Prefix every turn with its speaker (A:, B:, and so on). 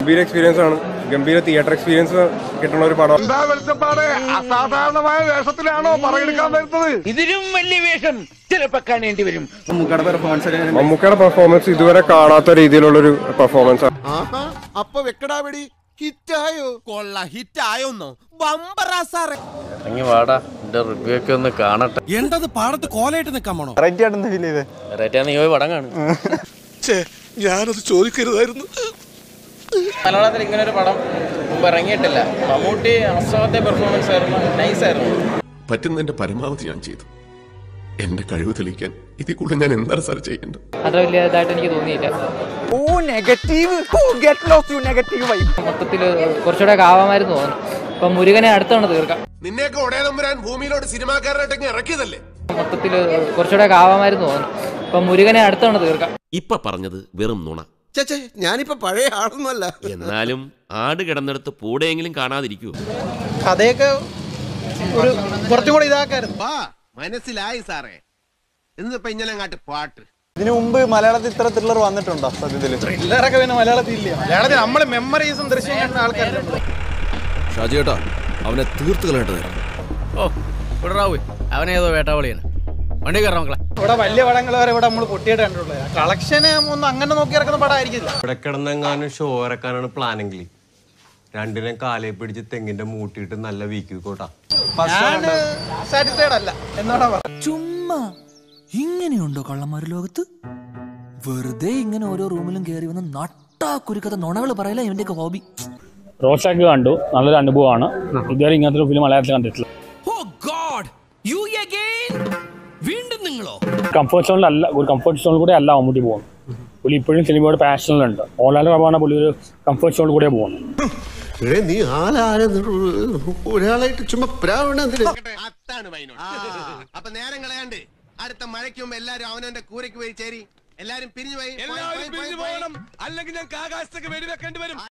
A: ഗംഭീര എക്സ്പീരിയൻസ് ആണ് ഗംഭീര തിയേറ്റർ എക്സ്പീരിയൻസ് കിട്ടുന്ന ഒരു പടം
B: എന്താ വെളിച്ചപ്പാട് അസാധാരണമായ വേഷത്തിലാണോ പറയെടുക്കാൻ വരുന്നത്
C: ഇതിലും വലിയ വേഷം ചിലപ്പോ കാണേണ്ടി വരും
A: മമ്മൂക്കയുടെ പെർഫോമൻസ് ഇതുവരെ കാണാത്ത രീതിയിലുള്ളൊരു പെർഫോമൻസ് ആണ്
D: ആഹാ അപ്പൊ വെക്കടാ വെടി ഹിറ്റായോ കൊള്ള ഹിറ്റായോന്നോ ബമ്പറാ സാറേ
E: ഇറങ്ങി വാടാ എന്റെ റിവ്യൂ ഒക്കെ ഒന്ന് കാണട്ടെ
D: എന്തത് പാടത്ത് കോലയിട്ട് നിക്കാൻ പോണോ
E: റേറ്റാ നീ പോയി പടം കാണും
D: ഞാനത് ചോദിക്കരുതായിരുന്നു
E: മലയാളത്തിൽ ഇങ്ങനെ ഒരു പടം മുമ്പ് ഇറങ്ങിയിട്ടില്ല മമ്മൂട്ടി അസ്വാദത്തെ പെർഫോമൻസ് ആയിരുന്നു നൈസ് ആയിരുന്നു
F: പറ്റുന്നതിന്റെ പരമാവധി ഞാൻ ചെയ്തു എന്റെ കഴിവ് തെളിയിക്കാൻ ഇതിൽ കൂടുതൽ ഞാൻ എന്താണ് സാർ ചെയ്യേണ്ടത്
G: അത്ര വലിയ ഇതായിട്ട് എനിക്ക് തോന്നിയില്ല
C: ഓ negative get lose you negative vibe
G: മൊത്തത്തിൽ കുറച്ചുകൂടെ ഒക്കെ ആവാമായിരുന്നു തോന്നുന്നു ഇപ്പൊ മുരുകനെ അടുത്താണ് തീർക്കാം
F: നിന്നെയൊക്കെ ഉടയതമ്പുരാൻ ഭൂമിയിലോട്ട് സിനിമാക്കാരനായിട്ടൊക്കെ ഇറക്കിയതല്ലേ
G: മൊത്തത്തിൽ കുറച്ചുകൂടെ ഒക്കെ ആവാമായിരുന്നു തോന്നുന്നു ഇപ്പൊ മുരുകനെ അടുത്താണ് തീർക്കാം
H: ഇപ്പൊ പറഞ്ഞത് വെറും നുണ
D: ചേച്ചേ ഞാനിപ്പോ പഴയ ആളൊന്നുമല്ല
H: എന്നാലും ആട് കിടന്നിടത്ത് പൂടെയെങ്കിലും കാണാതിരിക്കുവോ
C: കഥയൊക്കെ ഒരു കുറച്ചും കൂടി ഇതാക്കായിരുന്നു
D: മനസ്സിലായി സാറേ എന്നിപ്പോ ഇങ്ങനെ അങ്ങാട്ട് പാട്ട്
C: ഇതിനു മുമ്പ് മലയാളത്തിൽ ഇത്ര ത്രില്ലർ വന്നിട്ടുണ്ടോ സത്യത്തിൽ ത്രില്ലറൊക്കെ പിന്നെ മലയാളത്തിൽ ഇല്ല മലയാളത്തിൽ നമ്മൾ മെമ്മറീസും ദൃശ്യം കണ്ട ആൾക്കാരുണ്ട്
H: ഷാജിയേട്ടാ അവനെ തീർത്ത് കളയേണ്ടതായിരുന്നു
E: ഓ വിടറാവൂ അവനേതോ വേട്ടാവളിയാണ് വണ്ടി കയറാം മക്കളെ
C: ഇവിടെ വലിയ പടങ്ങൾ വരെ ഇവിടെ നമ്മൾ പൊട്ടിയിട്ട് കണ്ടിട്ടുള്ളത് കളക്ഷന് ഒന്നും അങ്ങനെ നോക്കി ഇറക്കുന്ന പടമായിരിക്കില്ല
I: ഇവിടെ കിടന്നെങ്ങാനും ഷോ ഇറക്കാനാണ് പ്ലാനെങ്കിൽ രണ്ടിനെ കാലേ പിടിച്ച് തെങ്ങിന്റെ മൂട്ടിയിട്ട് നല്ല വീക്കി കോട്ടാ
C: ഞാൻ സാറ്റിസ്ഫൈഡ് അല്ല എന്നോടാ പറഞ്ഞത്
J: ചുമ്മാ ഇങ്ങനെയുണ്ടോ കള്ളന്മാര് ലോകത്ത് വെറുതെ ഇങ്ങനെ ഓരോ റൂമിലും കയറി വന്ന് നട്ടാ കുരുക്കഥ നുണകൾ പറയല ഇവന്റെയൊക്കെ ഹോബി
K: റോഷാക്ക് കണ്ടു നല്ലൊരു അനുഭവമാണ് ഇതുവരെ ഇങ്ങനത്തെ ഒരു ഫിലിം മലയാളത്തിൽ കണ്ടിട്ടില്ല
J: ഓ ഗോഡ് യു അഗൈൻ വീണ്ടും നിങ്ങളോ
K: കംഫർട്ട് സോണിലല്ല ഒരു കംഫർട്ട് സോണിൽ കൂടെ അല്ല മമ്മൂട്ടി പോകുന്നത് പുള്ളി ഇപ്പോഴും സിനിമയുടെ പാഷനിലുണ്ട് ഓൺലൈൻ റബാണ് പുള്ളി ഒരു കംഫർട്ട് സോണിൽ കൂടെ പോകുന്നത്
D: നീ ആളാരെ ഒരാളായിട്ട് ചുമ്മാ പ്രാവണ
I: അതാണ് വൈനോട് അപ്പൊ നേരം കളയാണ്ട് അടുത്ത മഴയ്ക്ക് മുമ്പ് എല്ലാരും അവനവന്റെ കൂരയ്ക്ക് പോയി ചേരി എല്ലാരും പിരിഞ്ഞു പോയി
B: എല്ലാവരും പിരിഞ്ഞു പോകണം അല്ലെങ്കിൽ ഞങ്ങൾക്ക് ആകാശത്തേക്ക് വെടിവെക്കേണ്ടി വരും